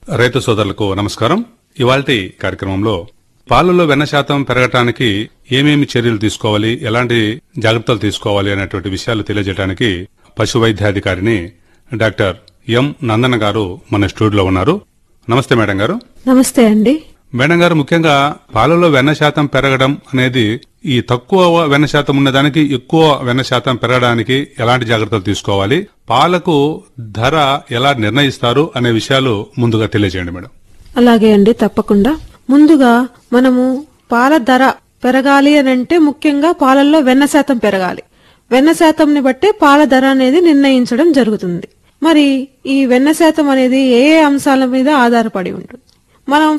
రైతు సోదరులకు నమస్కారం ఇవాల్టి కార్యక్రమంలో పాలలో వెన్న శాతం పెరగటానికి ఏమేమి చర్యలు తీసుకోవాలి ఎలాంటి జాగ్రత్తలు తీసుకోవాలి అనేటువంటి విషయాలు తెలియజేయడానికి పశు వైద్యాధికారిని డాక్టర్ ఎం నందన గారు మన స్టూడియోలో ఉన్నారు నమస్తే మేడం గారు నమస్తే అండి మేడం గారు ముఖ్యంగా పాలలో వెన్న శాతం పెరగడం అనేది ఈ తక్కువ వెన్న శాతం ఉన్నదానికి ఎక్కువ వెన్న శాతం పెరగడానికి ఎలాంటి జాగ్రత్తలు తీసుకోవాలి పాలకు ధర ఎలా నిర్ణయిస్తారు అనే విషయాలు ముందుగా తెలియజేయండి మేడం అలాగే అండి తప్పకుండా ముందుగా మనము పాల ధర పెరగాలి అని అంటే ముఖ్యంగా పాలల్లో వెన్న శాతం పెరగాలి వెన్న శాతంని బట్టే పాల ధర అనేది నిర్ణయించడం జరుగుతుంది మరి ఈ వెన్న శాతం అనేది ఏ ఏ అంశాల మీద ఆధారపడి ఉంటుంది మనం